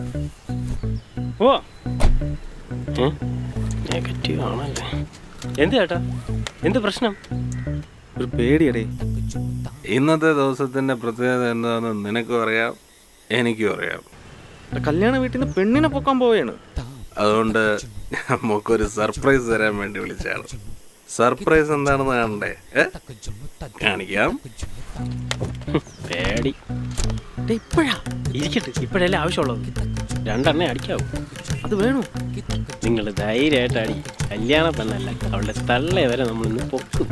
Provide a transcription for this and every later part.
ഓ negative ആണല്ലേ എന്ത് ചേട്ടാ എന്ത് പ്രശ്നം ഒരു പേടിയടേ ഇന്നത്തെ ദിവസത്തിന്റെ പ്രത്യേകത എന്താണെന്ന് നിനക്കും അറിയാം എനിക്കും അറിയാം കല്യാണ വീട്ടിൽ നിന്ന് പെണ്ണിനെ പൊക്കാൻ പോവുകയാണ് അതുകൊണ്ട് നമുക്കൊരു സർപ്രൈസ് തരാൻ വേണ്ടി വിളിച്ചാണ് സർപ്രൈസ് എന്താണെന്ന് കാണണ്ടേ ഏ? കാണിക്കാം പേടി ദേ ഇപ്പഴാ ഇരിക്കട്ടെ ഇപ്പോഴല്ലേ ആവശ്യമുള്ളത് രണ്ടെണ്ണേ അടിക്കാവൂ അത് വേണോ നിങ്ങൾ ധൈര്യമായിട്ട് അടി കല്യാണ പെണ്ണല്ല അവളുടെ തള്ളയെ വരെ നമ്മൾ ഇന്ന് പൊക്കും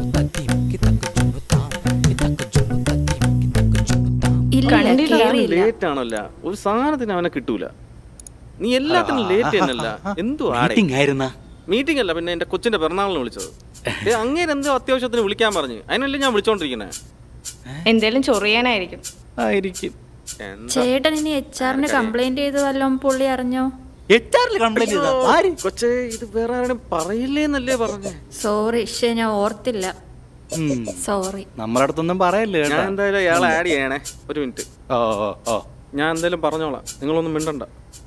ലേറ്റ് ആണല്ല ഒരു സാധനത്തിന് അവനെ കിട്ടൂല നീ എല്ലാത്തിനും ലേറ്റ് തന്നെയല്ല എന്തോ മീറ്റിംഗ് ആയിരുന്ന മീറ്റിംഗ് അല്ല പിന്നെ എന്റെ കൊച്ചിന്റെ പിറന്നാളിന് വിളിച്ചത് ഏ അങ്ങേര് എന്തോ അത്യാവശ്യത്തിന് വിളിക്കാൻ പറഞ്ഞു അതിനല്ലേ ഞാൻ വിളിച്ചോണ്ടിരിക്കണേ എന്തേലും ചൊറിയാനായിരിക്കും ആയിരിക്കും ചേട്ടൻ ഇനി എച്ച് ആറിന് കംപ്ലൈന്റ് ചെയ്ത് വല്ലതും പുള്ളി അറിഞ്ഞോ എച്ച് ആറിൽ കംപ്ലൈന്റ് ചെയ്ത ആര് കൊച്ചേ ഇത് വേറെ ആരും പറയില്ലേന്നല്ലേ പറഞ്ഞേ സോറി പക്ഷേ ഞാൻ ഓർത്തില്ല ഉം. സോറി നമ്മുടെ അടുത്തൊന്നും പറയല്ലേ ഞാൻ കേട്ടോ എന്തായാലും അയാളെ ആഡ് ചെയ്യണേ ഒരു മിനിറ്റ് ഓ ഓ ഓ ഞാൻ എന്തായാലും പറഞ്ഞോളാം നിങ്ങളൊന്നും മിണ്ടണ്ട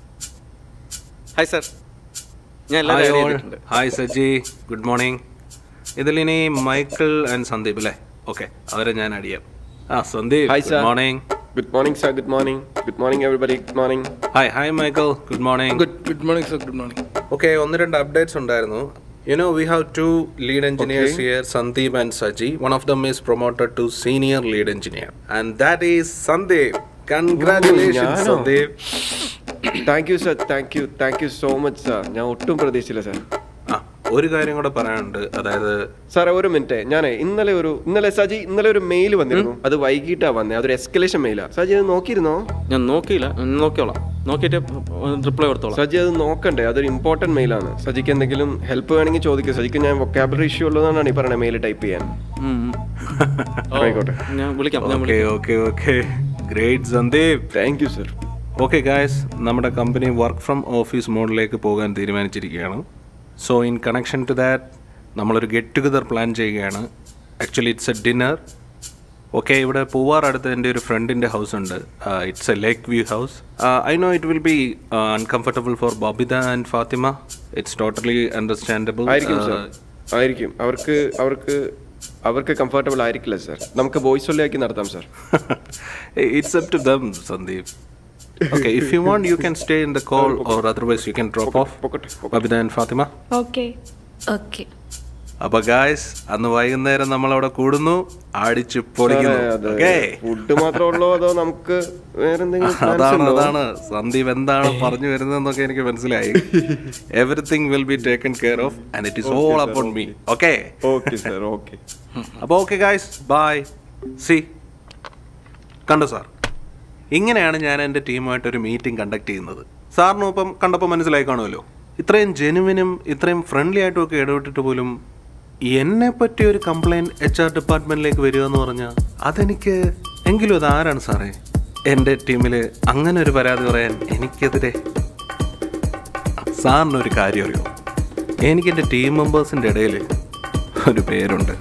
ഹായ് സാർ ഞാൻ ഹായ് എല്ലാവരും ഓൾ ചെയ്തിട്ടുണ്ട് ഹായ് സജി ഗുഡ് മോർണിംഗ് ഇതിലിനി മൈക്കിൾ ആൻഡ് സന്ദീപ് അല്ലേ ഓക്കെ അവരെ ഞാൻ അടിയാം ആ Sandeep Hi, sir. Good morning Good morning, sir. Good morning. Good morning, everybody. Good morning. Hi hi Michael good morning good good morning sir good morning okay ഒന്ന് രണ്ട് updates ഉണ്ടായിരുന്നു you know we have two lead engineers here Sandeep and Saji one of them is promoted to senior lead engineer and that is Sandeep congratulation ഞാനോ? Sandeep thank you sir thank you thank you so much sir ഞാൻ ഒട്ടും പ്രതീക്ഷിച്ചില്ല sir ആ ഒരു കാര്യം കൂടെ പറയാനുണ്ട് അതായത് സാറേ ഒരു മിനിറ്റ് ഞാനേ ഇന്നലെ ഒരു ഇന്നലെ സജി ഇന്നലെ ഒരു മെയിൽ വന്നിരുന്നു അത് വൈകിട്ടാ വന്നേ അതൊരു എസ്കലേഷൻ മെയിലാ സജി അത് നോക്കിയിരുന്നോ ഞാൻ നോക്കിയില്ല ഞാൻ നോക്കിയോളാം നോക്കിയിട്ട് റിപ്ലൈ കൊടുത്തോളാം സജി അത് നോക്കണ്ടേ അതൊരു ഇമ്പോർട്ടന്റ് മെയിലാണ് സജിക്ക് എന്തെങ്കിലും ഹെൽപ്പ് വേണമെങ്കിൽ ചോദിക്കുക സജിക്ക് ഞാൻ വൊക്കാബുലറി ഇഷ്യൂ ഉള്ളതാണ് ഈ പറയുന്ന മെയിൽ ടൈപ്പ് ചെയ്യാൻ ഉം, ഉം. ആയിക്കോട്ടെ ഞാൻ വിളിക്കാം ഞാൻ ഓക്കെ വിളിക്കാം okay okay great Sandeep thank you sir okay guys നമ്മുടെ കമ്പനി വർക്ക് ഫ്രം ഓഫീസ് മോഡിലേക്ക് പോകാൻ തീരുമാനിച്ചിരിക്കുകയാണ് so in connection to that നമ്മളൊരു ഗെറ്റ് ടുഗദർ പ്ലാൻ ചെയ്യുകയാണ് actually it's a dinner okay ഇവിടെ പൂവാർ അടുത്ത് എൻ്റെ ഒരു ഫ്രണ്ടിൻ്റെ ഹൗസ് ഉണ്ട് it's a lake view house I know it will be uncomfortable for Bobitha and Fathima it's totally understandable ആയിരിക്കും സർ ആയിരിക്കും അവർക്ക് അവർക്ക് അവർക്ക് കംഫർട്ടബിൾ ആയിരിക്കില്ല സർ നമുക്ക് വോയിസ് ഒള്ളിയാക്കി നടത്താം sir it's up to them Sandeep okay if you want you can stay in the call or otherwise you can drop off പൊക്കട്ടെ Babitha and Fathima okay okay അപ്പൊ ഗായ്സ് അന്ന് വൈകുന്നേരം നമ്മൾ അവിടെ കൂടുന്നു അടിച്ച് പൊളിക്കുന്നു ഓക്കേ ഫുഡ് മാത്രമേ ഉള്ളൂ അതോ നമുക്ക് വേറെ എന്തെങ്കിലും plans അതാണ് ഉണ്ടോ? അതാണ് സന്ദീപ് എന്താണ് പറഞ്ഞു വരുന്നതെന്നൊക്കെ എനിക്ക് മനസ്സിലായി everything will be taken care of and it is all upon me okay okay sir okay അപ്പോൾ ഓക്കെ ഗായ്സ് ബൈ സി കണ്ടു സാർ ഇങ്ങനെയാണ് ഞാൻ എൻ്റെ ടീമായിട്ട് ഒരു മീറ്റിംഗ് കണ്ടക്ട് ചെയ്യുന്നത് സാറിനും ഇപ്പം കണ്ടപ്പോൾ മനസ്സിലായി കാണുമല്ലോ ഇത്രയും ജെനുവിനും ഇത്രയും ഫ്രണ്ട്ലി ആയിട്ടും ഒക്കെ ഇടപെട്ടിട്ട് പോലും എന്നെ പറ്റി ഒരു കംപ്ലൈൻറ്റ് എച്ച് ആർ ഡിപ്പാർട്ട്മെൻറ്റിലേക്ക് വരിക എന്ന് പറഞ്ഞാൽ അതെനിക്ക് എങ്കിലും അത് ആരാണ് സാറേ എൻ്റെ ടീമിൽ അങ്ങനെ ഒരു പരാതി പറയാൻ എനിക്കെതിരെ സാറിനൊരു കാര്യം അറിയോ എനിക്ക് എൻ്റെ ടീം മെമ്പേഴ്സിൻ്റെ ഇടയിൽ ഒരു പേരുണ്ട്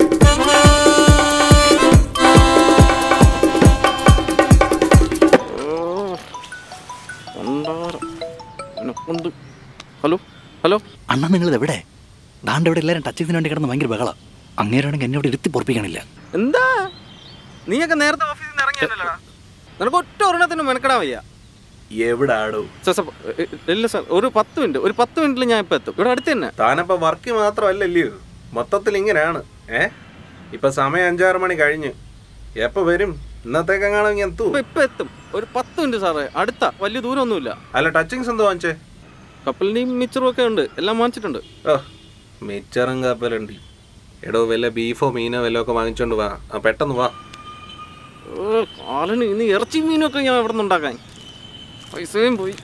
ഉണ്ട് ഹലോ ഹലോ അണ്ണ നിങ്ങൾ എവിടെ ദാണ്ട് ഇവിടെ എല്ലാവരും ടച്ച് ചെയ്തതിന് വേണ്ടി കിടന്ന് ഭയങ്കര ബഹള അങ്ങേരാണെങ്കിൽ എന്നെ ഇവിടെ ഇരുത്തി പൊറപ്പിക്കണില്ല എന്താ നീയൊക്കെ നേരത്തെ ഓഫീസിൽ നിന്ന് ഇറങ്ങിയല്ലോ നിനക്ക് ഒറ്റ ഒരെണ്ണത്തിന് മെനക്കെടാൻ വയ്യ എവിടെ ആടോ സാർ സാർ എ- ഇല്ല സാർ ഒരു പത്ത് മിനിറ്റ് ഒരു പത്ത് മിനിറ്റിൽ ഞാൻ ഇപ്പം എത്തും ഇവിടെ അടുത്ത് തന്നെ താനപ്പോ വർക്ക് മാത്രമല്ലല്ലയോ മൊത്തത്തിൽ ഇങ്ങനെയാണ് ഏ ഇപ്പൊ സമയം അഞ്ചാറ് മണി കഴിഞ്ഞ് എപ്പോ വരും ഇന്നത്തേക്കെങ്ങാണോ ഇങ്ങനെ എത്തൂ ഇപ്പം ഇപ്പം എത്തും ഒരു പത്ത് മിനിറ്റ് സാറേ അടുത്ത വലിയ ദൂരമൊന്നുമില്ല അല്ല ടച്ചിങ്സ് എന്തോ വാങ്ങിച്ചേ കപ്പലിൻ്റെയും മിച്ചറും ഒക്കെ ഉണ്ട് എല്ലാം വാങ്ങിച്ചിട്ടുണ്ട് ഓ മിച്ചറും കപ്പലുണ്ട് എടോ വല്ല ബീഫോ മീനോ വല്ലോ ഒക്കെ വാങ്ങിച്ചോണ്ട് വാ ആ പെട്ടെന്ന് വാ ഓ, കാലിന് ഇനി ഇറച്ചി മീനൊക്കെ ഞാൻ എവിടെ നിന്ന് ഉണ്ടാക്കാൻ പൈസയും പോയി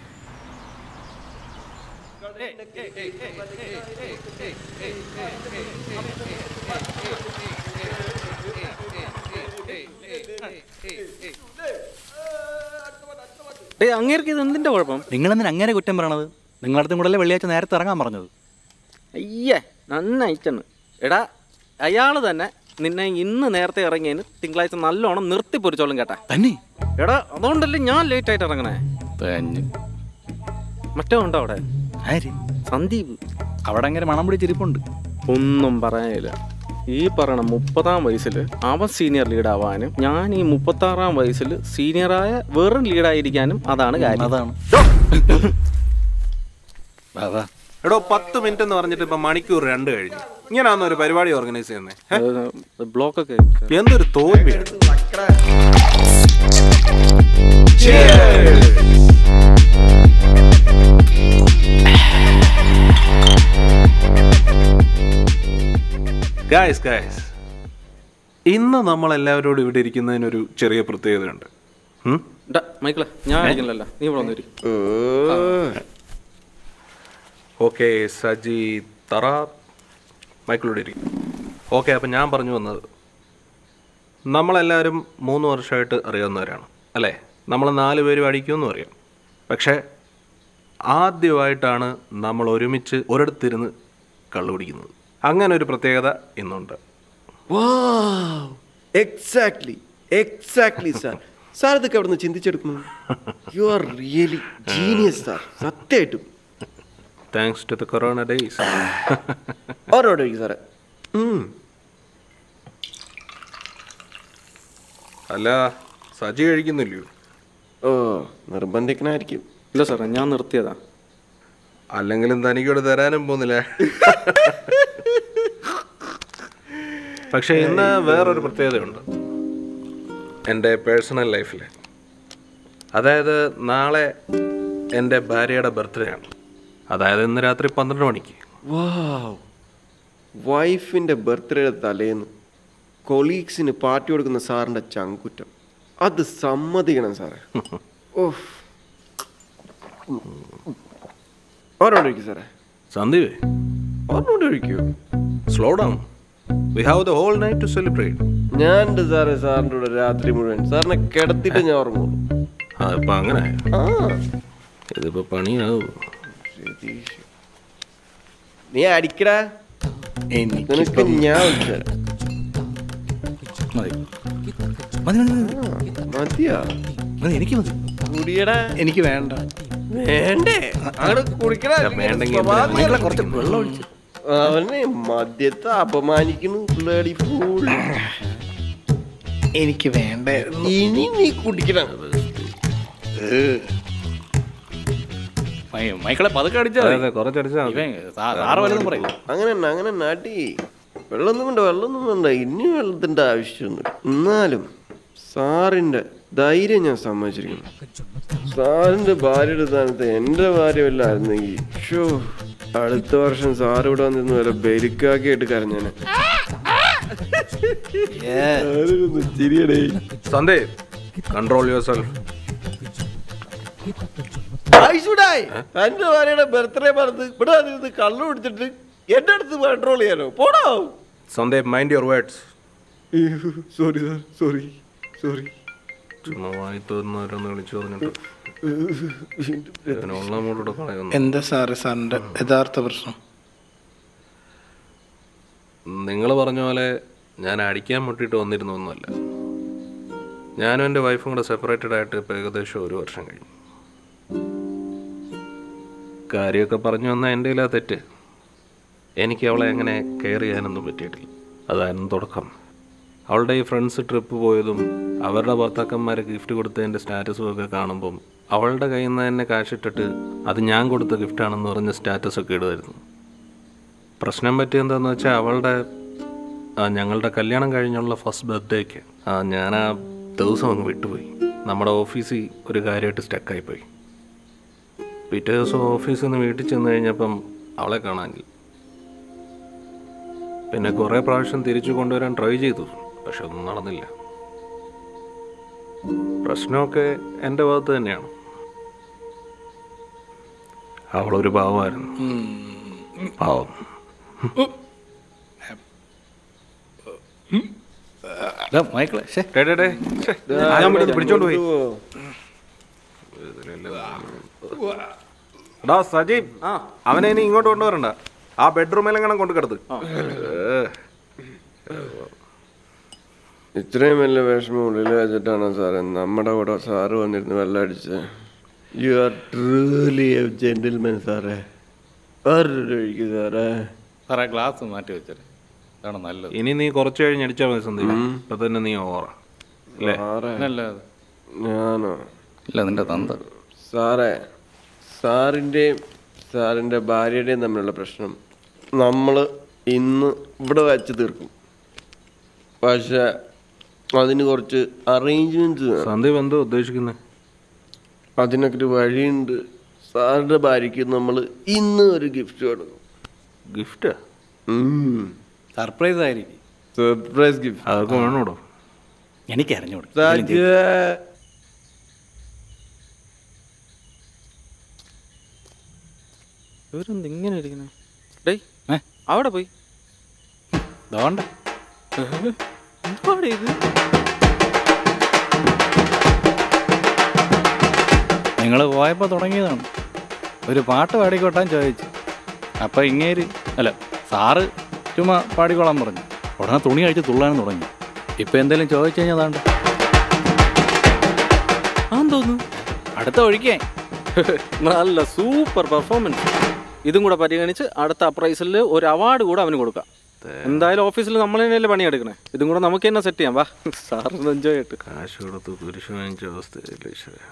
ഏയ് അങ്ങേർക്ക് ഇത് എന്തിന്റെ കുഴപ്പം നിങ്ങളെന്തിനാ അങ്ങനെ കുറ്റം പറയണത് നിങ്ങളടുത്തും കൂടെ വെള്ളിയാഴ്ച നേരത്തെ ഇറങ്ങാൻ പറഞ്ഞത് അയ്യേ നന്നായിട്ടാണ് എടാ അയാൾ തന്നെ നിന്നെ ഇന്ന് നേരത്തെ ഇറങ്ങിയതിന് തിങ്കളാഴ്ച നല്ലോണം നിർത്തി പൊരിച്ചോളും കേട്ടാ തന്നെ എടാ അതുകൊണ്ടല്ലേ ഞാൻ ലേറ്റ് ആയിട്ട് ഇറങ്ങണേ തന്നെ മറ്റോ ഉണ്ടോ അവിടെ ആര് സന്ദീപ് അവിടെ അങ്ങനെ മണം പിടിച്ചിരിപ്പുണ്ട് ഒന്നും പറയാനില്ല ഈ പറയണ മുപ്പതാം വയസ്സിൽ അവൻ സീനിയർ ലീഡാവാനും ഞാൻ ഈ മുപ്പത്താറാം വയസ്സിൽ സീനിയറായ വെറും ലീഡായിരിക്കാനും അതാണ് കാര്യം അതാണ് വാ, വാ. എടോ പത്ത് മിനിറ്റ് എന്ന് പറഞ്ഞിട്ട് ഇപ്പൊ മണിക്കൂർ രണ്ട് കഴിഞ്ഞു ഇങ്ങനെയാണോ ഒരു പരിപാടി ഓർഗനൈസ് ചെയ്യുന്നത് ബ്ലോക്കൊക്കെ എന്തൊരു തോൽവിയാണ് ഗായ്സ് ഗായ്സ് ഇന്ന് നമ്മൾ എല്ലാവരോടും ഇവിടെ ഇരിക്കുന്നതിനൊരു ചെറിയ പ്രത്യേകതയുണ്ട് ഉം? മൈക്കിളെ ഞാൻ അടിക്കണല്ലോ നീ ഇവിടെ വന്നിരി ഓക്കെ സജി തറ മൈക്കിളോട് ഇരിക്കും ഓക്കെ അപ്പം ഞാൻ പറഞ്ഞു വന്നത് നമ്മളെല്ലാവരും മൂന്ന് വർഷമായിട്ട് അറിയാവുന്നവരാണ് അല്ലേ നമ്മൾ നാല് പേരും അടിക്കുമെന്നും അറിയാം പക്ഷേ ആദ്യമായിട്ടാണ് നമ്മൾ ഒരുമിച്ച് ഒരിടത്തിരുന്ന് കള്ളു കുടിക്കുന്നത് അങ്ങനെ ഒരു പ്രത്യേകത ഇന്നുണ്ട് എക്സാക്ട്ലി എക്സാക്ട്ലി സാർ സാർ ഇതൊക്കെ അവിടെ നിന്ന് ചിന്തിച്ചെടുക്കുന്നു you are really genius sir സത്യമായിട്ടും thanks to the corona days ഓരോടെ സാറേ ഉം. അല്ല സജി കഴിക്കുന്നില്ലയോ ഓ നിർബന്ധിക്കണായിരിക്കും ഇല്ല സാറേ ഞാൻ നിർത്തിയതാ അല്ലെങ്കിലും തനിക്കോട് തരാനും പോകുന്നില്ല പക്ഷെ ഇന്ന് വേറൊരു പ്രത്യേകതയുണ്ട് എൻ്റെ പേഴ്സണൽ ലൈഫിൽ അതായത് നാളെ എൻ്റെ ഭാര്യയുടെ ബർത്ത്ഡേ ആണ് അതായത് ഇന്ന് രാത്രി പന്ത്രണ്ട് മണിക്ക് വാവ് വൈഫിൻ്റെ ബർത്ത്ഡേയുടെ തലേന്ന് കൊളീഗ്സിന് പാർട്ടി കൊടുക്കുന്ന സാറിൻ്റെ ചങ്കുറ്റം അത് സമ്മതിക്കണം സാറേ ഓഹ് ഓരോണ്ട് ഒഴിക്കും സാറേ സന്ദീപ് ഓരോണ്ട് ഒഴിക്കൂ slow down we have the whole night to celebrate ഞാൻ ഉണ്ട് സാറേ സാറിൻ്റെ കൂടെ രാത്രി മുഴുവൻ സാറിനെ കിടത്തിട്ട് ഞാൻ ഉറങ്ങുള്ളൂ അതിപ്പോൾ അങ്ങനെ ആ ഇതിപ്പോൾ പണിയാവും രതീഷ്. നീ അടിക്കടാ എനിക്ക് നിനക്ക് ഞാൻ വിളിച്ചുതരാം മതി മതി മതി മതി മതിയാ മതി എനിക്ക് മതി കുടിയടാ എനിക്ക് വേണ്ട വേണ്ടേ അങ്ങോട്ട് കുടിക്കടാ വേണ്ടെങ്കിൽ സ്വഭാവം മക്കളെ കുറച്ച് വെള്ളം ഒഴിച്ച് അവനെ മദ്യത്തെ അപമാനിക്കുന്നു ബ്ലഡി ഫൂൾ എനിക്ക് വേണ്ടായിരുന്നു ഇനി നീ കുടിക്കണം മൈ- മൈക്കിളെ പതുക്കെ അടിച്ചാൽ അതെ അതെ കുറച്ചടിച്ചാൽ മതി. ഇവൻ സാ- സാറ് വല്ലതും പറയും അങ്ങനെ തന്നെ, അങ്ങനെ നടി വെള്ളമൊന്നും വേണ്ട വെള്ളമൊന്നും വേണ്ട ഇനി വെള്ളത്തിന്റെ ആവശ്യമൊന്നും എന്നാലും സാറിന്റെ ധൈര്യം ഞാൻ സമ്മതിച്ചിരിക്കുന്നു സാറിന്റെ ഭാര്യയുടെ സ്ഥാനത്ത് എന്റെ ഭാര്യ വല്ലായിരുന്നെങ്കിൽ ഷോ അടുത്ത വർഷം സാർ ഇവിടെ വന്നിരുന്നു വല്ല ബെരുക്കാക്കിയായിട്ട് കരഞ്ഞാണ് ചിരിയടേ സന്ദീപ് കൺട്രോൾ യുവർ സെൽഫ് ആയിഷുടായി എന്റെ ഭാര്യയുടെ ബർത്ത്ഡേ പറഞ്ഞ് ഇവിടെ വന്നിരുന്ന് കള്ളു കുടിച്ചിട്ട് എന്റെ അടുത്ത് കൺട്രോൾ ചെയ്യാനോ പോടോ Sandeep mind your words sorry sir sorry sorry ചുമ്മാ വായി തോന്നുന്നവരൊന്ന് വിളിച്ചു പറഞ്ഞിട്ട് ഇതിനുള്ള മൂടോടെ കളയുന്നു എന്താ സാറ് സാറിന്റെ യഥാർത്ഥ പ്രശ്നം നിങ്ങൾ പറഞ്ഞ പോലെ ഞാൻ അടിക്കാൻ മുട്ടിയിട്ട് വന്നിരുന്നൊന്നുമല്ല ഞാനും എൻ്റെ വൈഫും കൂടെ സെപ്പറേറ്റഡ് ആയിട്ട് ഇപ്പോൾ ഏകദേശം ഒരു വർഷം കഴിഞ്ഞു കാര്യമൊക്കെ പറഞ്ഞു വന്നാൽ എൻ്റെ ഇല്ല തെറ്റ് എനിക്ക് അവളെ അങ്ങനെ കെയർ ചെയ്യാനൊന്നും പറ്റിയിട്ടില്ല അതായിരുന്നു തുടക്കം അവളുടെ ഈ ഫ്രണ്ട്സ് ട്രിപ്പ് പോയതും അവരുടെ ഭർത്താക്കന്മാരെ ഗിഫ്റ്റ് കൊടുത്തതിൻ്റെ സ്റ്റാറ്റസും ഒക്കെ കാണുമ്പം അവളുടെ കയ്യിൽ നിന്ന് തന്നെ കാശിട്ടിട്ട് അത് ഞാൻ കൊടുത്ത ഗിഫ്റ്റാണെന്ന് പറഞ്ഞ് സ്റ്റാറ്റസ് ഒക്കെ ഇടുമായിരുന്നു പ്രശ്നം പറ്റിയെന്താന്ന് വെച്ചാൽ അവളുടെ ആ, ഞങ്ങളുടെ കല്യാണം കഴിഞ്ഞുള്ള ഫസ്റ്റ് ബർത്ത്ഡേക്ക് ഞാൻ ആ ദിവസം അങ്ങ് വിട്ടുപോയി നമ്മുടെ ഓഫീസിൽ ഒരു കാര്യമായിട്ട് സ്റ്റക്കായിപ്പോയി പിറ്റേ ദിവസം ഓഫീസിൽ നിന്ന് വീട്ടിൽ ചെന്ന് കഴിഞ്ഞപ്പം അവളെ കാണാമെങ്കിൽ പിന്നെ കുറേ പ്രാവശ്യം തിരിച്ചു കൊണ്ടുവരാൻ ട്രൈ ചെയ്തു പക്ഷെ ഒന്നും നടന്നില്ല പ്രശ്നമൊക്കെ എൻ്റെ ഭാഗത്ത് തന്നെയാണ് അവളൊരു പാവമായിരുന്നു പാവം ഇതാ, മൈക്കിളെ ശേ ഡേ, ഡേ, ഡേ. ശ്ശെ, ഞാൻ വിടുന്ന് പിടിച്ചോണ്ട് പോയി എടാ സജീവ് ആ അവനെ ഇനി ഇങ്ങോട്ട് കൊണ്ടുവരണ്ട ആ ബെഡ്റൂമിലെങ്ങനെ കൊണ്ട് കിടത്ത് ഇത്രയും വലിയ വിഷമം ഉള്ളിൽ വെച്ചിട്ടാണ് സാറേ നമ്മുടെ കൂടെ സാറ് വന്നിരുന്ന് വെള്ളം അടിച്ചത് you are truly a gentleman സാറേ വേറൊരു ഒഴിക്കും സാറേ സാറേ ഗ്ലാസ് മാറ്റി വെച്ചത് അതാണ് നല്ലത് ഇനി നീ കുറച്ച് കഴിഞ്ഞ് അടിച്ചാൽ മതി സന്ദീപ് ഇപ്പൊ തന്നെ നീ ഓറ അല്ലേ സാറേ നല്ലത് ഞാനോ ഇല്ല നിന്റെ തന്ത സാറേ സാറിൻ്റെയും സാറിൻ്റെ ഭാര്യയുടെയും തമ്മിലുള്ള പ്രശ്നം നമ്മൾ ഇന്ന് ഇവിടെ വച്ച് തീർക്കും പക്ഷേ അതിന് കുറച്ച് അറേഞ്ച്മെൻറ്റ്സ് വേണം സന്ദീപ് എന്തോ ഉദ്ദേശിക്കുന്നത് അതിനൊക്കെ ഒരു വഴിയുണ്ട് സാറിൻ്റെ ഭാര്യയ്ക്ക് നമ്മൾ ഇന്ന് ഒരു ഗിഫ്റ്റ് കൊടുക്കും ഗിഫ്റ്റ് സർപ്രൈസ് ആയിരിക്കും സർപ്രൈസ് ഗിഫ്റ്റ് അതൊക്കെ വേണോടോ എനിക്ക് അറിഞ്ഞോളൂ ഇവരെന്ത് ഇങ്ങനെ ഇരിക്കണേ ഡേയ് ഏ? അവിടെ പോയി ദോണ്ട എന്തുവാടെ ഇത് നിങ്ങൾ പോയപ്പോൾ തുടങ്ങിയതാണ് ഒരു പാട്ട് പാടിക്കോട്ടാൻ ചോദിച്ചു അപ്പം ഇങ്ങേര് അല്ല സാറ് ചുമ്മാ പാടിക്കോളാൻ പറഞ്ഞു ഉടനെ തുണി കഴിച്ച് തുള്ളാനും തുടങ്ങി ഇപ്പം എന്തെങ്കിലും ചോദിച്ചു കഴിഞ്ഞാൽ അതാണ്ട് ആന്ന് തോന്നുന്നു അടുത്ത ഒഴിക്കേ നല്ല സൂപ്പർ പെർഫോമൻസ് ഇതും കൂടെ പരിഗണിച്ച് അടുത്ത അപ്രൈസിൽ ഒരു അവാർഡ് കൂടെ അവന് കൊടുക്കാം എന്തായാലും ഓഫീസിൽ നമ്മൾ തന്നെയല്ലേ പണിയെടുക്കണേ ഇതും കൂടെ നമുക്ക് തന്നെ സെറ്റ് ചെയ്യാം വാ സാറിന് എൻജോയ് ആയിട്ട് കാശ് കൊടുത്ത് കുരിശ് വാങ്ങിച്ച അവസ്ഥയില്ല ഈശ്വരാ.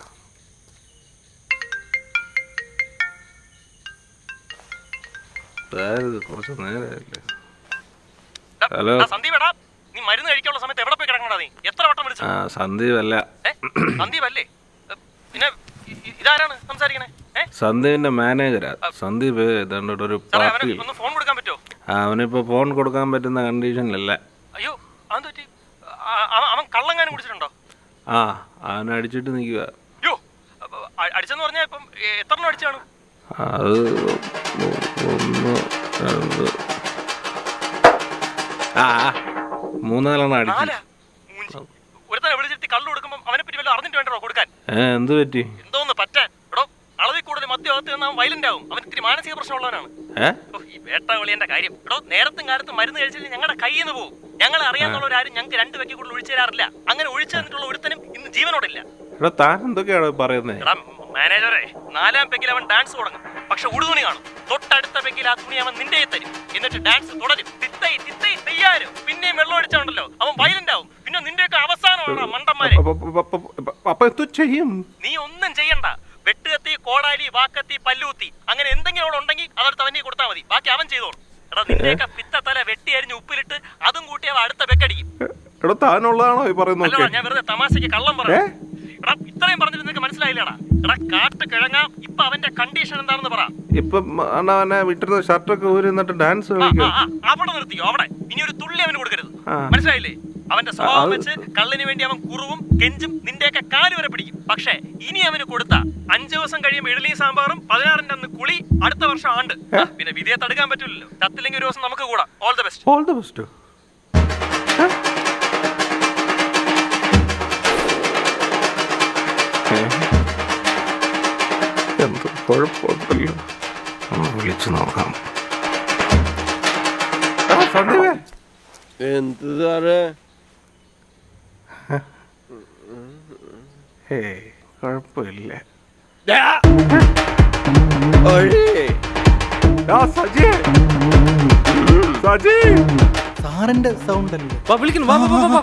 ഇതാരിത് കുറച്ച് നേരമല്ലേ ഹലോ സന്ദീപ് നീ മരുന്ന് കഴിക്കാനുള്ള സമയത്ത് എവിടെ പോയി കിടക്കണടാ നീ എത്ര വട്ടം വിളിച്ചു ആ സന്ദീപ് അല്ല സന്ദീപ് അല്ലേ എ, പിന്നെ ഇ- ഇ- ഇതാരാണ് സംസാരിക്കണേ ഏ സന്ദീപിന്റെ മാനേജരാ സന്ദീപ് ഏതാണ്ട് ഒരു സാറേ അവന് പാർട്ടിയിൽ ഒന്ന് ഫോൺ കൊടുക്കാൻ പറ്റുമോ ആ, അവനിപ്പോ ഫോൺ കൊടുക്കാൻ പറ്റുന്ന കണ്ടീഷനിലല്ല അയ്യോ അതെന്ത് പറ്റി ആ, അവൻ- അവൻ കള്ളങ്ങാനും കുടിച്ചിട്ടുണ്ടോ ആ അവൻ അടിച്ചിട്ട് നിൽക്കുക അയ്യോ അപ്പൊ അ- അടിച്ചെന്ന് പറഞ്ഞാൽ ഇപ്പം എ, എത്ര എണ്ണം അടിച്ചാണ് അത് ഒന്ന് രണ്ട് ആ ആ, മൂന്നാലെണ്ണം അടിച്ചു നാലാ മൂഞ്ചി ഒരുത്തനെ വിളിച്ചിട്ട് കള്ളു കൊടുക്കുമ്പോൾ അവനെ പറ്റി വല്ലതും അറിഞ്ഞിട്ട് വേണ്ടോ കൊടുക്കാൻ ഏ എന്ത് പറ്റി എന്തോന്ന് പറ്റാൻ എടോ അളവിൽ കൂടുതൽ മദ്യഭാഗത്ത് നിന്ന് വയലന്റ് ആവും അവൻ ഇത്തിരി മാനസിക പ്രശ്നമുള്ളവനാണ് ഏ ഓ, ഈ വേട്ട വിളിയന്റെ കാര്യം എടോ നേരത്തും കാലത്തും മരുന്ന് കഴിച്ചിട്ട് ഞങ്ങളുടെ കയ്യിൽ നിന്ന് പോകും ഞങ്ങളെ അറിയാന്നുള്ളവരാരും ഞങ്ങൾക്ക് രണ്ട് വ്യക്തി കൂടുതൽ ഒഴിച്ചു തരാറില്ല അങ്ങനെ ഒഴിച്ചു തന്നിട്ടുള്ള ഒരുത്തനും ഇന്ന് ജീവനോടില്ല എടാ താൻ എന്തൊക്കെയാണ് പറയുന്നത് എടാ മാനേജറെ നാലാം പെക്കിൽ അവൻ ഡാൻസ് തുടങ്ങും പക്ഷെ ഉടുതുണി കാണും തൊട്ടടുത്ത പെക്കിൽ ആ തുണി അവൻ നിന്റെ കയ്യിൽ തരും എന്നിട്ട് ഡാൻസ് തുടരും തിത്തൈ തിത്തൈ തെയ്യാരും പിന്നെയും വെള്ളം അടിച്ചാണല്ലോ അവൻ വയലന്റ് ആവും പിന്നെ നിന്റെയൊക്കെ അവസാനമാണ് മണ്ടന്മാരെ അപ്പൊ എന്തു ചെയ്യും നീ ഒന്നും ചെയ്യണ്ട വെട്ടുകത്തി കോടാലി വാക്കത്തി പല്ലൂത്തി അങ്ങനെ എന്തെങ്കിലും അവിടെ ഉണ്ടെങ്കിൽ അതെടുത്ത് അവനെ കൊടുത്താൽ മതി ബാക്കി അവൻ ചെയ്തോളും എടാ നിന്റെയൊക്കെ പിത്തത്തല വെട്ടി അരിഞ്ഞ് ഉപ്പിലിട്ട് അതും കൂട്ടി അവ അടുത്ത വെക്കടിക്കും എടാ താനുള്ളതാണോ ഈ പറയുന്നത് അല്ലടാ ഞാൻ വെറുതെ തമാശക്ക് കള്ളം പറയാം എടാ ഇത്രയും പറഞ്ഞിട്ട് നിനക്ക് മനസ്സിലായില്ലടാ എടാ കാട്ട് കിഴങ്ങ ഇപ്പൊ അവന്റെ കണ്ടീഷൻ എന്താണെന്ന് പറ ഇപ്പം അണ്ണാ അവനെ വിട്ടിരുന്ന ഷർട്ടൊക്കെ ഊരി എന്നിട്ട് ഡാൻസ് ആ, കളിക്കുക ആ, ആ, അവിടെ നിർത്തിയോ അവിടെ ഇനി ഒരു തുള്ളി അവന് കൊടുക്കരുത് ആ. മനസ്സിലായില്ലേ അവന്റെ സ്വഭാവം അത് വെച്ച് കള്ളിന് വേണ്ടി അവൻ കുറുവും കെഞ്ചും നിന്റെയൊക്കെ കാല് വരെ പിടിക്കും പക്ഷേ ഇനി അവന് കൊടുത്ത അഞ്ചു ദിവസം കഴിയുമ്പോൾ ഇഡലിയും സാമ്പാറും പതിനാറിന്റെ അന്ന് കുളി അടുത്ത വർഷം ആണ്ട് ആ, പിന്നെ വിധിയെ തടുക്കാൻ പറ്റില്ലല്ലോ തത്തില്ലെങ്കിൽ ഒരു ദിവസം നമുക്ക് കൂടാം all the best all the best എന്ത് കുഴപ്പമുണ്ടല്ലോ ഒന്ന് വിളിച്ചു നോക്കാം ആ, സന്ദീപേ എന്ത് സാറേ ഏയ് കുഴപ്പമില്ല ഒഴി ആ, സജി സജി സാറിന്റെ സൗണ്ട് അല്ലേ വാ വിളിക്കുന്നു വാ വാ വാ, വാ വാ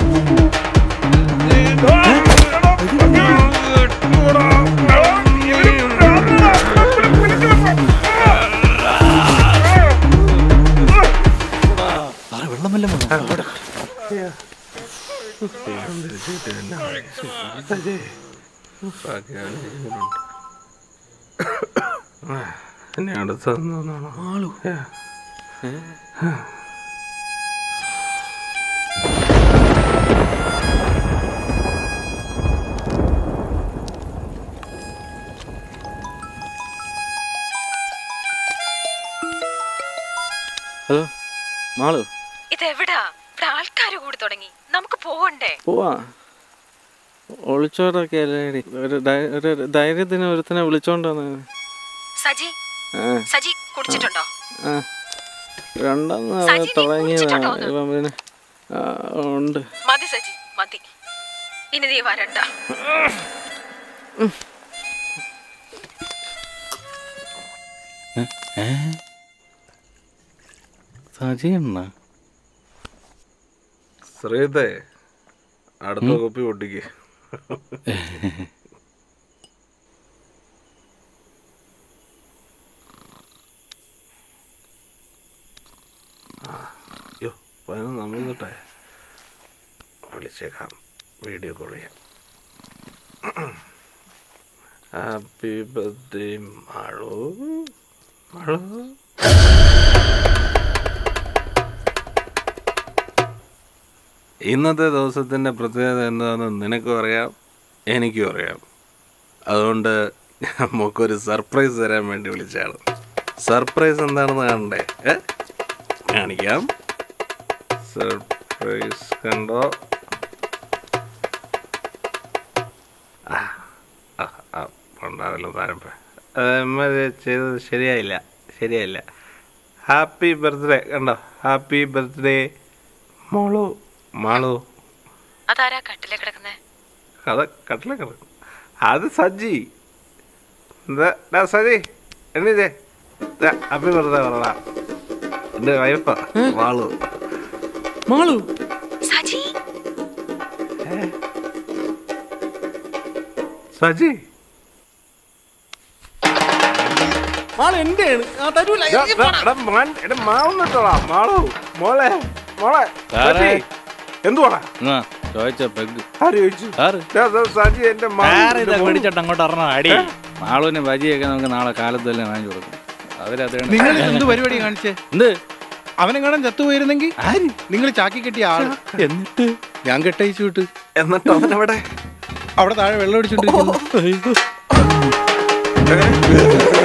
സാറേ വെള്ളം വല്ലതും വേണോ? എന്നെ അടുത്താണോ ആളു ഹലോ മാളു ഇതെവിടാ ഇവിടെ ആൾക്കാര് കൂടി തുടങ്ങി നമുക്ക് പോവണ്ടേ പോവാ ഒളിച്ചോടൊക്കെ അല്ലേ ഒരു ധൈ- ഒരു ധൈര്യത്തിന് ഒരുത്തനെ വിളിച്ചോണ്ട് വന്നത് സജി ആ സജി കുടിച്ചിട്ടുണ്ടോ ആ രണ്ടെന്ന് സജി, നീ കുടിച്ചിട്ടുണ്ടോ തുടങ്ങിയതാണ് അത്? ഇവൻ പിന്നെ ആ, ഉണ്ട് മതി സജി മതി ഇനി നീ വരണ്ട ഏ സജിയണ്ണ ശ്രീതേ അടുത്ത കോപ്പി പൊട്ടിക്ക് അയ്യോ പതിനൊന്ന് നമ്മളിട്ടെ വിളിച്ചേക്കാം വീഡിയോ കോൾ ചെയ്യാം ഹാപ്പി ബർത്ത്ഡേ മാളു മാളു ഇന്നത്തെ ദിവസത്തിൻ്റെ പ്രത്യേകത എന്താണെന്ന് നിനക്കും അറിയാം എനിക്കും അറിയാം അതുകൊണ്ട് നമുക്കൊരു സർപ്രൈസ് തരാൻ വേണ്ടി വിളിച്ചാണ് സർപ്രൈസ് എന്താണെന്ന് കാണണ്ടേ ഏ കാണിക്കാം സർപ്രൈസ് കണ്ടോ ആ, ആ, ആ, ഉണ്ടാവില്ല താരപ്പ ചെയ്തത് ശരിയായില്ല ശരിയായില്ല ഹാപ്പി ബർത്ത്ഡേ കണ്ടോ ഹാപ്പി ബർത്ത്ഡേ മോളു മാളു അതാരാ കട്ടിലെ കിടക്കുന്നേ കഥ കട്ടില കിടക്കും അത് സജ്ജി എന്താ ഡാ സജി എണ്ണീതേ ഹാപ്പി ബർത്ത്ഡേ പറടാ എൻ്റെ വൈഫ മാളു മാളു സജി സജി മാളു എന്റെയാണ് ആ തരൂല ദാ, ദാ, എടാ മാൻ എടാ മാവുന്നിട്ടോളാ മാളു മോളെ മോളെ സാറേ. സജി എന്തുവാടാ ആ ചോദിച്ച പെഗ് ആര് ചോദിച്ചു സാറ് ദാ, ദാ, സജി എൻ്റെ സാറ് ഇതൊക്കെ മാളു പിടിച്ചിട്ട് അങ്ങോട്ട് ഇറങ്ങണം അടി മാളുവിന് ബജിയൊക്കെ നമുക്ക് നാളെ കാലത്ത് തന്നെ വാങ്ങിച്ചു കൊടുക്കും അതിലത് നിങ്ങൾ എന്ത് പരിപാടി കാണിച്ചേ എന്ത് അവനെങ്ങാനും ചത്തുപോയിരുന്നെങ്കിൽ ആര് നിങ്ങൾ ചാക്കി കെട്ടിയ ആള് എന്നിട്ട് ഞാൻ കെട്ടയച്ചു വിട്ട് എന്നിട്ട് അവനെവിടെ അവിടെ താഴെ വെള്ളം അടിച്ചോണ്ടിരിക്കുന്നു എങ്ങനെ?